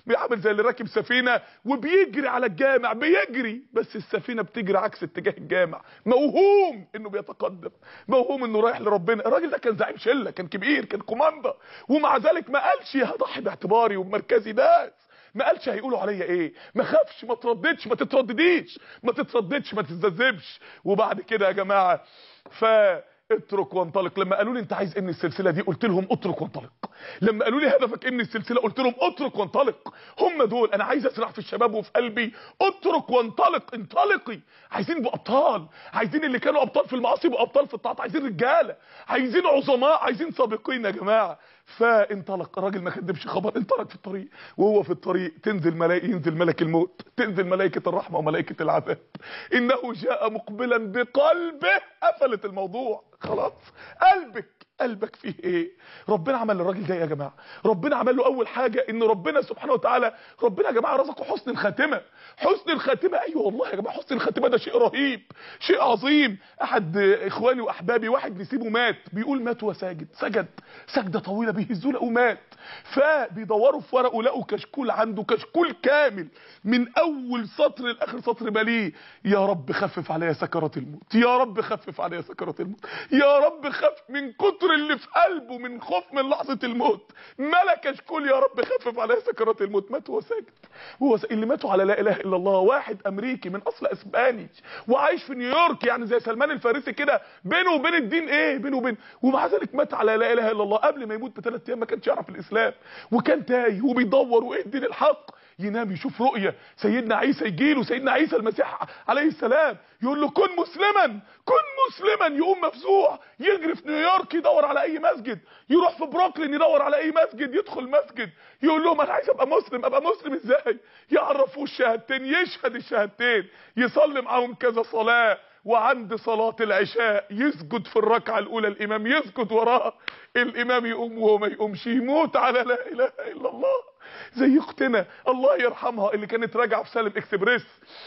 بيعمل زي اللي راكب سفينه وبيجري على الجامع بيجري بس السفينه بتجري عكس اتجاه الجامع موهوم انه بيتقدم موهوم انه رايح لربنا الراجل ده كان زعيم شله كان كبير كان كوماندا ومع ذلك ما قالش هضحي باعتباري وبمركزي ده ما قالش هيقولوا عليا ايه ما خافش ما ترددش ما تتردديش ما تترددش ما تتذبذبش وبعد كده يا جماعه ف اترك وانطلق لما قالوا لي انت عايز ايه من السلسله دي قلت لهم اترك وانطلق لما قالوا لي هدفك ايه من السلسله قلت لهم اترك وانطلق هم دول انا عايز اسرع في الشباب وفي قلبي اترك وانطلق انطلقي عايزين يبقوا ابطال عايزين اللي كانوا ابطال في المعاصي يبقوا ابطال في الطاعات عايزين رجاله عايزين عظماء عايزين سابقين يا جماعه فانطلق الراجل ما كدبش خبر انطلق في الطريق وهو في الطريق تنزل ملائكه ينزل ملك الموت تنزل ملائكه الرحمه وملائكه العذاب انه جاء مقبلا بقلبه قفلت الموضوع خلاص قلبك قلبك فيه ايه ربنا عمل للراجل ده يا جماعه ربنا عمل له اول حاجه ان ربنا سبحانه وتعالى ربنا يا جماعه رزقه حسن الخاتمه حسن الخاتمه ايوه والله يا جماعه حسن الخاتمه ده شيء رهيب شيء عظيم احد اخواني واحبابي واحد نسيبه مات بيقول مات وساجد سجد سجده طويله بيهزوه لقوا مات فبيدوروا في ورقه لقوا كشكول عنده كشكول كامل من اول سطر لاخر سطر ماليه يا رب خفف عليا سكرات الموت يا رب خفف عليا سكرات الموت يا رب خف من كتر اللي في قلبه من خوف من لحظه الموت ملك كشكول يا رب خفف عليا سكرات الموت مات وهو ساجد هو س... اللي ماتوا على لا اله الا الله واحد امريكي من اصل اسباني وعايش في نيويورك يعني زي سلمان الفارسي كده بينه وبين الدين ايه بينه وبين ومع ذلك مات على لا اله الا الله قبل ما يموت بثلاث ايام ما كانش يعرف الاسلام وكان تايه وبيدور وايه الدين الحق ينام يشوف رؤية سيدنا عيسى يجيله سيدنا عيسى المسيح عليه السلام يقول له كن مسلما كن مسلما يقوم مفزوع يجري في نيويورك يدور على اي مسجد يروح في بروكلين يدور على اي مسجد يدخل مسجد يقول لهم انا عايز ابقى مسلم ابقى مسلم ازاي يعرفوه الشهادتين يشهد الشهادتين يصلي معاهم كذا صلاه وعند صلاة العشاء يسجد في الركعة الأولى الإمام يسجد وراه الإمام يقوم وهو ما يقومش يموت على لا إله إلا الله زي اختنا الله يرحمها اللي كانت راجعة في سالم اكسبريس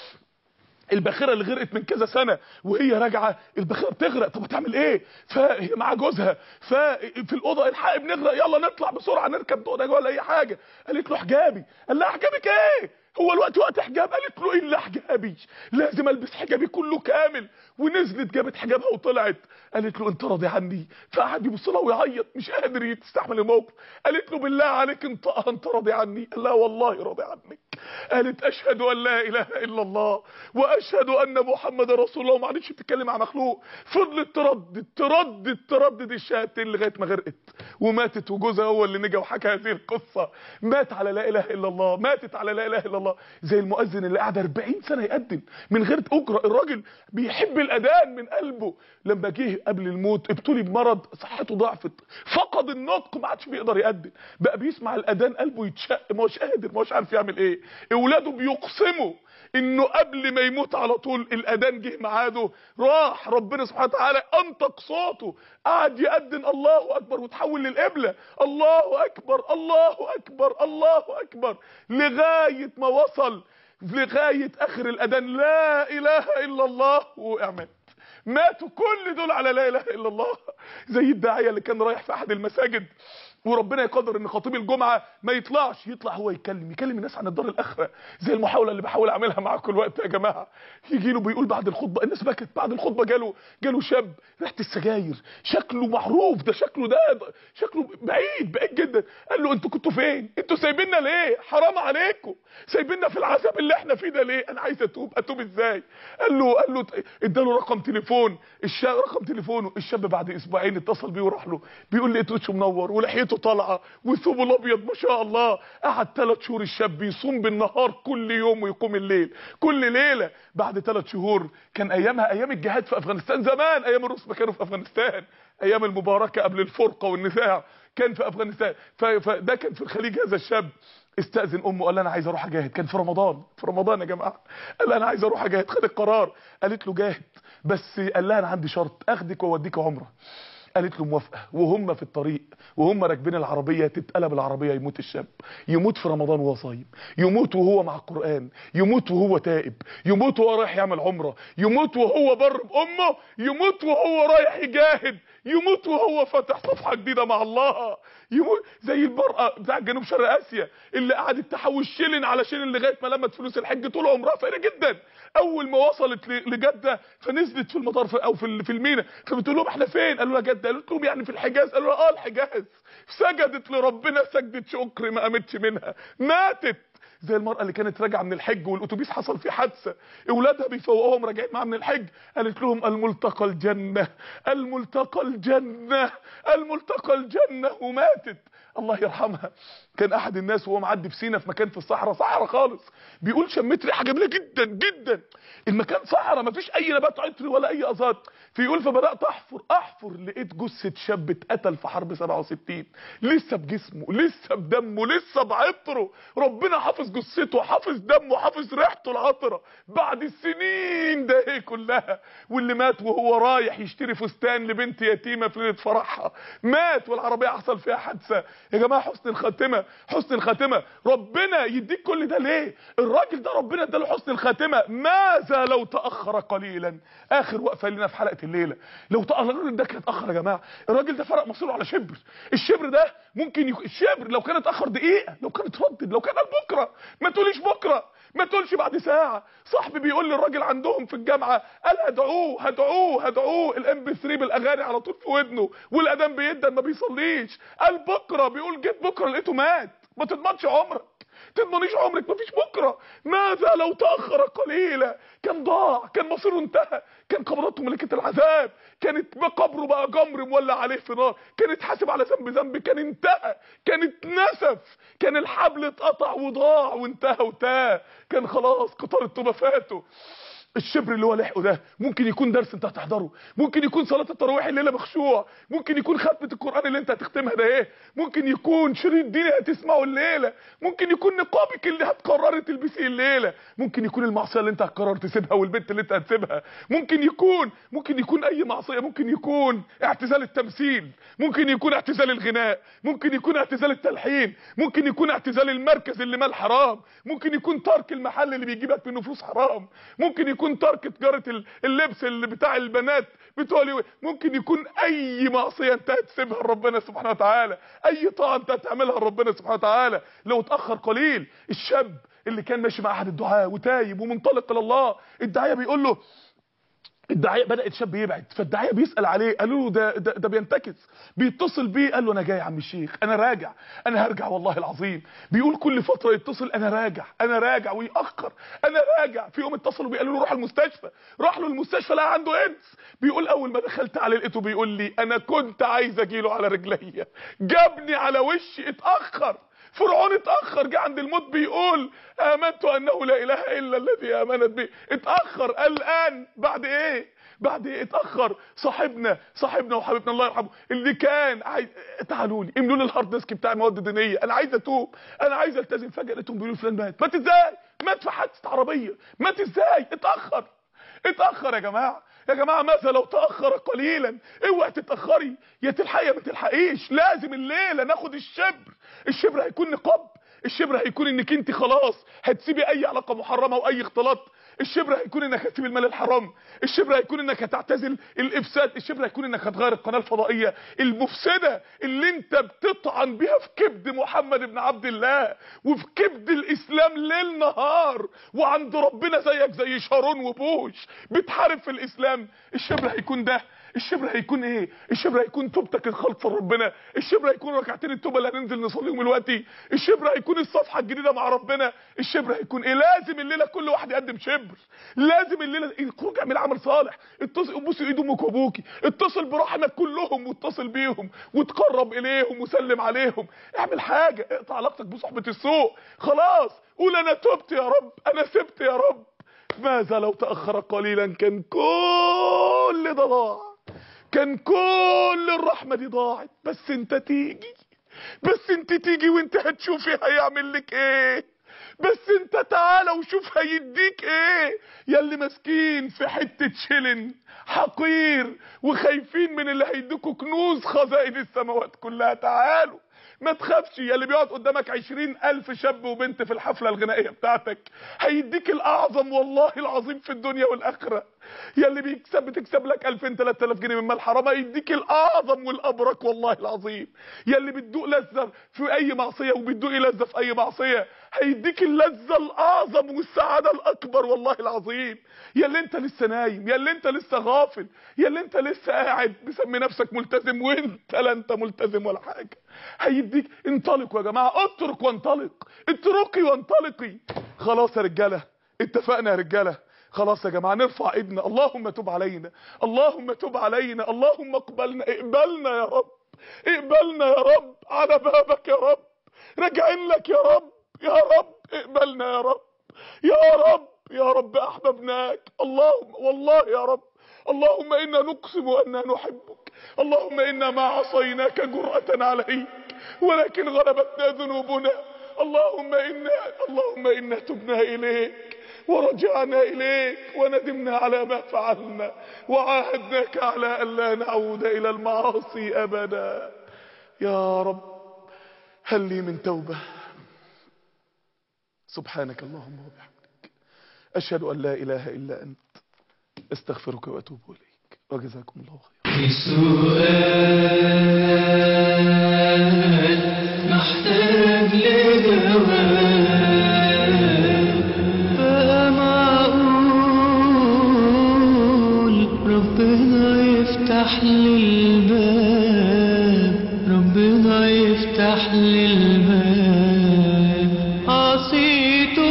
الباخره اللي غرقت من كذا سنه وهي راجعه الباخره بتغرق طب هتعمل ايه فهي مع جوزها ففي الاوضه الحق بنغرق يلا نطلع بسرعه نركب دقنه ولا اي حاجه قالت له حجابي قال لها حجابك ايه هو الوقت وقت حجاب قالت له الا حجابي لازم البس حجابي كله كامل ونزلت جابت حجابها وطلعت قالت له انت راضي عني فقعد يبص لها ويعيط مش قادر يستحمل الموقف قالت له بالله عليك انطقها انت راضي عني قال لها والله راضي عنك قالت اشهد ان لا اله الا الله واشهد ان محمد رسول الله وما عادتش بتتكلم مع مخلوق فضلت تردد تردد تردد الشهادتين لغايه ما غرقت وماتت وجوزها هو اللي نجا وحكى هذه القصه مات على لا اله الا الله ماتت على لا اله الا الله زي المؤذن اللي قعد 40 سنه يقدم من غير اجره الراجل بيحب الاذان من قلبه لما جه قبل الموت ابتلي بمرض صحته ضعفت فقد النطق ما عادش بيقدر يقدم بقى بيسمع الاذان قلبه يتشق ما هوش قادر ما هوش عارف يعمل ايه اولاده بيقسموا انه قبل ما يموت على طول الاذان جه ميعاده راح ربنا سبحانه وتعالى انطق صوته قعد يأذن الله اكبر وتحول للقبله الله اكبر الله اكبر الله اكبر لغايه ما وصل لغايه اخر الاذان لا اله الا الله وقع مات ماتوا كل دول على لا اله الا الله زي الداعيه اللي كان رايح في احد المساجد وربنا يقدر ان خطيب الجمعه ما يطلعش يطلع هو يتكلم يكلم الناس عن الدار الاخره زي المحاوله اللي بحاول اعملها معاكم الوقت يا جماعه يجي له بيقول بعد الخطبه الناس بكت بعد الخطبه جاله جاله شاب ريحه السجاير شكله معروف ده شكله ده, ده شكله بعيد بعيد جدا قال له انتوا كنتوا فين انتوا سايبيننا ليه حرام عليكم سايبيننا في العذاب اللي احنا فيه ده ليه انا عايز اتوب اتوب ازاي قال له قال له اداله رقم تليفون الشاب رقم تليفونه الشاب بعد اسبوعين اتصل بيه وراح له بيقول لقيت وشه منور ولحيته طالعه وثوبه الابيض ما شاء الله قعد ثلاث شهور الشاب يصوم بالنهار كل يوم ويقوم الليل كل ليله بعد ثلاث شهور كان ايامها ايام الجهاد في افغانستان زمان ايام الروس ما كانوا في افغانستان ايام المباركه قبل الفرقه والنزاع كان في افغانستان فده كان في الخليج هذا الشاب استاذن امه قال انا عايز اروح اجاهد كان في رمضان في رمضان يا جماعه قال انا عايز اروح اجاهد خد القرار قالت له جاهد بس قال لها انا عندي شرط اخدك واوديك عمره قالت له موافقه وهم في الطريق وهم راكبين العربيه تتقلب العربيه يموت الشاب يموت في رمضان وهو صايم يموت وهو مع القران يموت وهو تائب يموت وهو رايح يعمل عمره يموت وهو بر بامه يموت وهو رايح يجاهد يموت وهو فاتح صفحه جديده مع الله يموت زي المرأة بتاع جنوب شرق اسيا اللي قعدت تحوش شيلن على شيلن لغايه ما لمت فلوس الحج طول عمرها فقيره جدا اول ما وصلت ل- لجده فنزلت في المطار في او في ال- في المينا فبتقول لهم احنا فين قالوا لها جده قالت لهم يعني في الحجاز قالوا لها اه الحجاز سجدت لربنا سجدة شكر ما قامتش منها ماتت زي المرأة اللي كانت راجعة من الحج والأتوبيس حصل فيه حادثة أولادها بيفوقوهم راجعين معاها من الحج قالت لهم الملتقى الجنة الملتقى الجنة الملتقى الجنة وماتت الله يرحمها كان أحد الناس وهو معدي في سينا في مكان في الصحراء صحراء خالص بيقول شميت ريحة جميلة جدا جدا المكان صحراء مفيش أي نبات عطري ولا أي أزهار فيقول فبدأت أحفر أحفر لقيت جثة شاب اتقتل في حرب 67 لسه بجسمه لسه بدمه لسه بعطره ربنا حافظ جثته حافظ دمه حافظ ريحته العطرة بعد السنين ده ايه كلها واللي مات وهو رايح يشتري فستان لبنت يتيمة في ليلة فرحها مات والعربية حصل فيها حادثة يا جماعة حسن الخاتمة حسن الخاتمة ربنا يديك كل ده ليه الراجل ده ربنا اداله حسن الخاتمة ماذا لو تأخر قليلا اخر وقفة لنا في حلقة الليلة لو تأخر الراجل ده كان اتأخر يا جماعة الراجل ده فرق مصيره على شبر الشبر ده ممكن يك... الشبر لو كان اتأخر دقيقة لو كان اتردد لو كان قال بكرة ما تقوليش بكرة ما تقولش بعد ساعة صاحبي بيقول للراجل عندهم في الجامعة قال هدعوه هدعوه هدعوه الام بي 3 بالاغاني على طول في ودنه والاذان بيدن ما بيصليش قال بكرة بيقول جيت بكرة لقيته مات ما تضمنش عمرك تضمنيش عمرك مفيش بكرة ماذا لو تأخر قليلا كان ضاع كان مصيره انتهى كان قبضته ملكة العذاب كانت قبره بقى جمر مولع عليه في نار كان اتحاسب على ذنب ذنب كان انتهى كان اتنسف كان الحبل اتقطع وضاع وانتهى وتاه كان خلاص قطار التوبة فاته الشبر اللي هو لحقه ده ممكن يكون درس انت هتحضره ممكن يكون صلاه التراويح الليله مخشوع ممكن يكون ختمه القران اللي انت هتختمها ده ايه ممكن يكون شريط ديني هتسمعه الليله ممكن يكون نقابك اللي هتقرري تلبسيه الليله ممكن يكون المعصيه اللي انت هتقرر تسيبها والبنت اللي انت هتسيبها ممكن يكون ممكن يكون اي معصيه ممكن يكون اعتزال التمثيل ممكن يكون اعتزال الغناء ممكن يكون اعتزال التلحين ممكن يكون اعتزال المركز اللي مال حرام ممكن يكون ترك المحل اللي بيجيبك منه فلوس حرام ممكن يكون ترك تجاره ال- اللبس اللي بتاع البنات بتوع اليو- ممكن يكون اي معصيه انت هتسيبها لربنا سبحانه وتعالى اي طاعه انت هتعملها لربنا سبحانه وتعالى لو اتاخر قليل الشاب اللي كان ماشي مع احد الدعاة وتايب ومنطلق الى الله الداعيه بيقول له الداعيه بدا الشاب يبعد فالداعيه بيسال عليه قالوا له ده ده, ده بينتكس بيتصل بيه قال له انا جاي يا عم الشيخ انا راجع انا هرجع والله العظيم بيقول كل فتره يتصل انا راجع انا راجع ويأخر انا راجع في يوم اتصلوا بيه قالوا له روح المستشفى راح له المستشفى لقى عنده ايدز بيقول اول ما دخلت عليه لقيته بيقول لي انا كنت عايز اجيله على رجليا جابني على وشي اتاخر فرعون اتاخر جه عند الموت بيقول امنت انه لا اله الا الذي امنت به اتاخر الان بعد ايه بعد ايه اتاخر صاحبنا صاحبنا وحبيبنا الله يرحمه اللي كان عايز تعالوا لي املوا لي الهارد ديسك بتاع مواد دينيه انا عايز اتوب انا عايز التزم فجاه لقيتهم بيقولوا فلان مات مات ازاي مات في حادثه عربيه مات ازاي اتاخر اتاخر يا جماعه يا جماعه ماذا لو تاخر قليلا اوعي تتاخري يا تلحقي يا ما تلحقيش لازم الليله ناخد الشبر الشبر هيكون نقاب الشبر هيكون انك انت خلاص هتسيبي اي علاقه محرمه واي اختلاط الشبر هيكون انك هتسيب المال الحرام الشبر هيكون انك هتعتزل الافساد الشبر هيكون انك هتغير القناه الفضائيه المفسده اللي انت بتطعن بيها في كبد محمد بن عبد الله وفي كبد الاسلام ليل نهار وعند ربنا زيك زي شارون وبوش بتحارب في الاسلام الشبر هيكون ده الشبر هيكون ايه الشبر هيكون توبتك الخالصه لربنا الشبر هيكون ركعتين التوبه اللي هننزل نصليهم دلوقتي الشبر هيكون الصفحه الجديده مع ربنا الشبر هيكون ايه لازم الليله كل واحد يقدم شبر لازم الليله اخرج اعمل عمل صالح اتصل بوس ايد امك وابوكي اتصل برحمك كلهم واتصل بيهم وتقرب اليهم وسلم عليهم اعمل حاجه اقطع علاقتك بصحبه السوء خلاص قول انا تبت يا رب انا سبت يا رب ماذا لو تاخر قليلا كان كل ده ضاع كان كل الرحمة دي ضاعت بس انت تيجي بس انت تيجي وانت هتشوفي هيعمل لك ايه بس انت تعالى وشوف هيديك ايه يا اللي ماسكين في حتة شلن حقير وخايفين من اللي هيديكوا كنوز خزائن السماوات كلها تعالوا ما تخافش يا اللي بيقعد قدامك عشرين ألف شاب وبنت في الحفلة الغنائية بتاعتك هيديك الأعظم والله العظيم في الدنيا والآخرة يا اللي بيكسب بتكسب لك 2000 3000 جنيه من مال حرام هيديك الأعظم والأبرك والله العظيم يا اللي بتدوق لذة في أي معصية وبتدوقي لذة في أي معصية هيديك اللذة الأعظم والسعادة الأكبر والله العظيم يا اللي أنت لسه نايم يا اللي أنت لسه غافل يا اللي أنت لسه قاعد مسمي نفسك ملتزم وأنت لا أنت ملتزم ولا حاجة هيديك انطلقوا يا جماعة اترك وانطلق اتركي وانطلقي خلاص يا رجالة اتفقنا يا رجالة خلاص يا جماعة نرفع ايدنا اللهم تب علينا اللهم تب علينا اللهم اقبلنا اقبلنا يا رب اقبلنا يا رب على بابك يا رب راجعين لك يا رب يا رب اقبلنا يا رب يا رب يا رب احببناك اللهم والله يا رب اللهم انا نقسم اننا نحبك اللهم انا ما عصيناك جرأة عليك ولكن غلبتنا ذنوبنا اللهم انا اللهم انا تبنا اليك ورجعنا إليك وندمنا على ما فعلنا وعاهدناك على أن لا نعود إلى المعاصي أبدا يا رب هل لي من توبة سبحانك اللهم وبحمدك أشهد أن لا إله إلا أنت استغفرك وأتوب إليك وجزاكم الله خيرا في سؤال محتاج لجواب فمعقول ربنا يفتح لي الباب ربنا يفتح لي الباب عصيته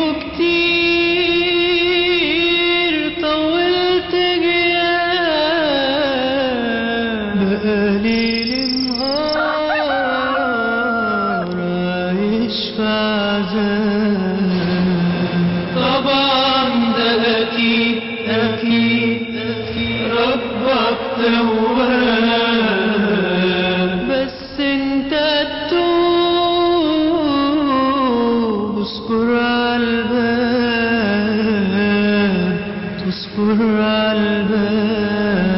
كتير طولت جياب بقالي نهار عايش في عذاب طبعا ده اكيد اكيد اكيد ربك تواب بس انت تتوب اصبر على الباب تصبر على الباب